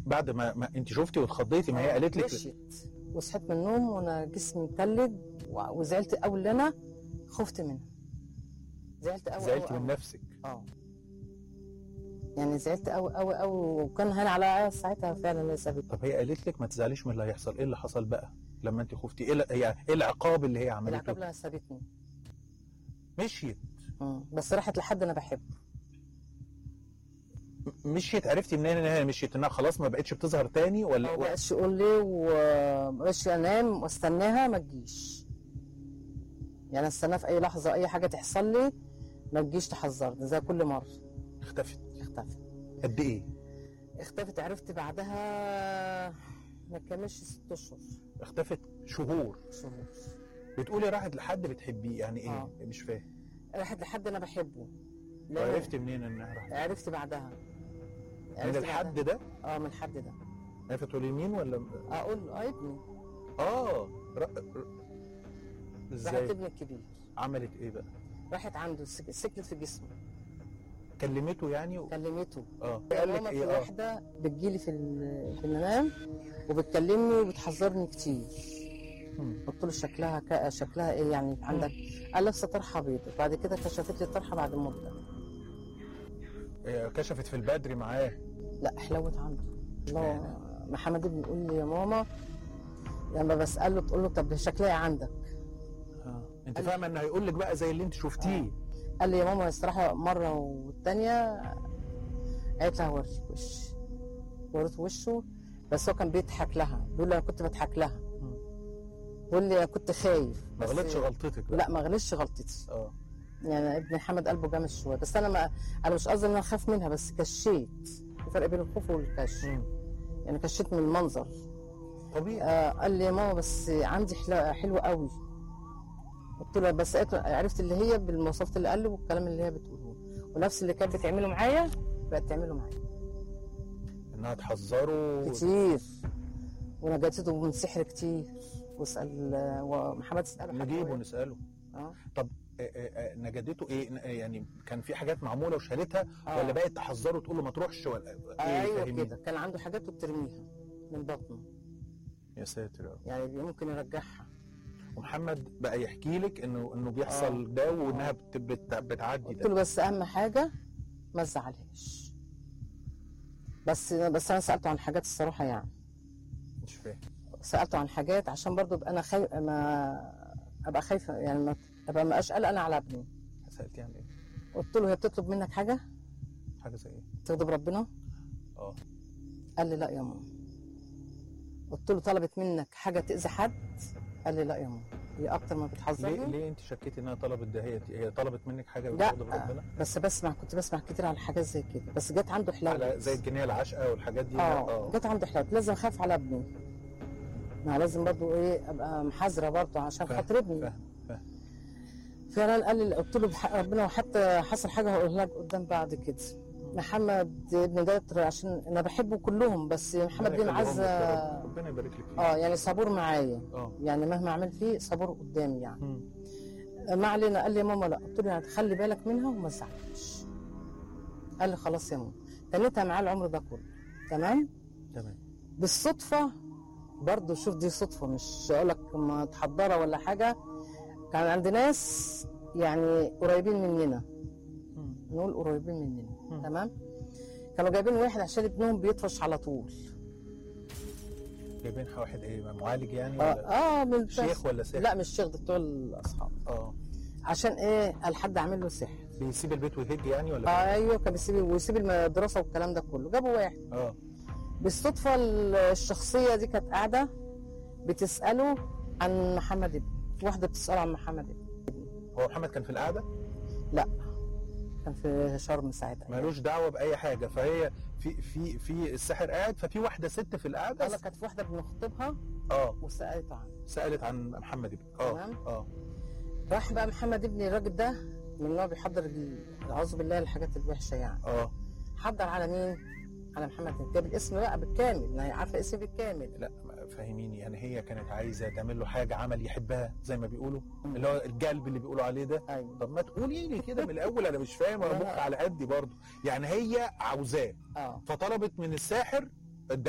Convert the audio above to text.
بعد ما, ما انت شفتي واتخضيتي ما هي قالت لك مشيت وصحيت من النوم وانا جسمي متلج و- وزعلت قوي اللي انا خفت منها زعلت قوي زعلتي من نفسك اه يعني زعلت قوي قوي قوي وكان هان على ساعتها فعلا اللي سابت طب هي قالت لك ما تزعليش من اللي هيحصل ايه اللي حصل بقى لما انت خفتي ايه ال- هي ايه العقاب اللي هي العقاب عملته اللي سابتني مشيت مم. بس راحت لحد انا بحبه م- مشيت عرفتي منين ان هي مشيت انها خلاص ما بقتش بتظهر تاني ولا ما بقاش يقول لي وما بقاش انام واستناها ما تجيش يعني استناها في اي لحظه اي حاجه تحصل لي ما تجيش تحذرني زي كل مره اختفت اختفت قد ايه اختفت عرفت بعدها ما كملش ست اشهر اختفت شهور شهور بتقولي راحت لحد بتحبيه يعني ايه آه. مش فاهم راحت لحد انا بحبه لأن- عرفتي منين انها راحت عرفت بعدها من عرفت الحد بعدها. ده اه من الحد ده عرفت تقولي مين ولا اقول له اه ابني اه ر... ر... راحت ازاي ابني الكبير عملت ايه بقى راحت عنده سك- سكنت في جسمه كلمته يعني و... كلمته اه قال قال لك ماما في ايه اه واحده بتجيلي في ال- في المنام وبتكلمني وبتحذرني كتير مم. قلت له شكلها ك... شكلها ايه يعني عندك قال لابسه طرحه بيض وبعد كده كشفت لي الطرحه بعد مده إيه، كشفت في البدري معاه لا حلوت عنده الله محمد ابني يقول لي يا ماما لما بساله تقول له طب شكلها إيه عندك اه انت فاهمه انه هيقول لك بقى زي اللي انت شفتيه قال لي يا ماما الصراحه مره والتانيه قالت لها هوريك وش وريته وشه بس هو كان بيضحك لها بيقول لي انا كنت بضحك لها مم. بيقول لي انا كنت خايف ما بس- غلطش غلطتك بقى. لا ما غلطش غلطتي اه يعني ابن محمد قلبه جامد شويه بس انا ما انا مش قصدي ان انا اخاف منها بس كشيت في فرق بين الخوف والكش مم. يعني كشيت من المنظر طبيعي آه قال لي يا ماما بس عندي حلوه حلوه قوي قلت له بس قلت- عرفت اللي هي بالمواصفات اللي قال لي والكلام اللي هي بتقوله ونفس اللي كانت بتعمله معايا بقت تعمله معايا انها تحذره كتير ونجدته من سحر كتير واسال ومحمد اساله حاجة نجيبه كويس. نساله اه طب آه، آه، آه، نجدته ايه ن- يعني كان في حاجات معموله وشالتها آه. ولا بقت تحذره تقول له ما تروحش ولا ايه ايوه فاهمني؟ كده كان عنده حاجات وبترميها من بطنه يا ساتر يا رب. يعني ممكن يرجعها ومحمد بقى يحكي لك انه انه بيحصل آه. ده وانها بت- بت- بتعدي قلت ده له بس اهم حاجه ما تزعلهاش بس بس انا سالته عن حاجات الصراحه يعني مش فاهم سالته عن حاجات عشان برضو ابقى انا خايف ما ابقى خايفه يعني ما ابقى ما ابقاش قلقانه على ابني سالتي عن ايه؟ قلت له هي بتطلب منك حاجه حاجه زي ايه؟ تغضب ربنا اه قال لي لا يا ماما قلت له طلبت منك حاجه تاذي حد قال لي لا يا ماما هي اكتر ما ليه بتحذرني ليه انت شكيتي انها طلبت ده هي هي طلبت منك حاجه لا بتغضب ربنا؟ بس بسمع كنت بسمع كتير على حاجات زي كده بس جت عنده حلاوه على زي الجنيه العشقه والحاجات دي اه جت عنده حلاوه لازم اخاف على ابني ما لازم برضو ايه ابقى محذره برضو عشان فاهم، خاطر ابني فاهم فاهم فعلا قال لي قلت له بحق ربنا وحتى حصل حاجه هقولها لك قدام بعد كده محمد ابن ده عشان انا بحبه كلهم بس محمد بن ربنا يخليهم لك عزه يا رب. ربنا يبارك لك فيه اه يعني صبور معايا اه يعني مهما عمل فيه صبور قدامي يعني مم. ما علينا قال لي يا ماما لا قلت له يعني خلي بالك منها وما تزعلش قال لي خلاص يا ماما تنيتها معاه العمر ده كله تمام تمام بالصدفه برضه شوف دي صدفه مش اقول لك متحضره ولا حاجه كان عند ناس يعني قريبين مننا مم. نقول قريبين مننا مم. تمام كانوا جايبين واحد عشان ابنهم بيطفش على طول جايبين واحد ايه معالج يعني اه, ولا آه من شيخ ولا ساحر؟ لا مش شيخ ده بتوع الاصحاب اه عشان ايه قال حد عامل له سحر بيسيب البيت ويهج يعني ولا آه ايوه كان بيسيب ويسيب الدراسه والكلام ده كله جابوا واحد اه بالصدفه الشخصيه دي كانت قاعده بتساله عن محمد ابني واحده بتساله عن محمد ابني هو محمد كان في القعده لا كان في شرم ساعتها مالوش دعوه باي حاجه فهي في في في الساحر قاعد ففي واحده ست في القعده قال كانت في واحده بنخطبها اه وسالته عنه سالت عن محمد ابني اه تمام. اه راح بقى محمد ابني الراجل ده من نوع بيحضر ال- اعوذ بالله الحاجات الوحشه يعني اه حضر على مين؟ على محمد ابني جاب الاسم بقى بالكامل ما هي عارفه اسمي بالكامل لا ما- فاهميني يعني هي كانت عايزه تعمل له حاجه عمل يحبها زي ما بيقولوا اللي هو القلب اللي بيقولوا عليه ده ايوه طب ما تقولي لي كده من الاول انا مش فاهم انا لا، مخ لا. على قدي برضه يعني هي عاوزاه اه فطلبت من الساحر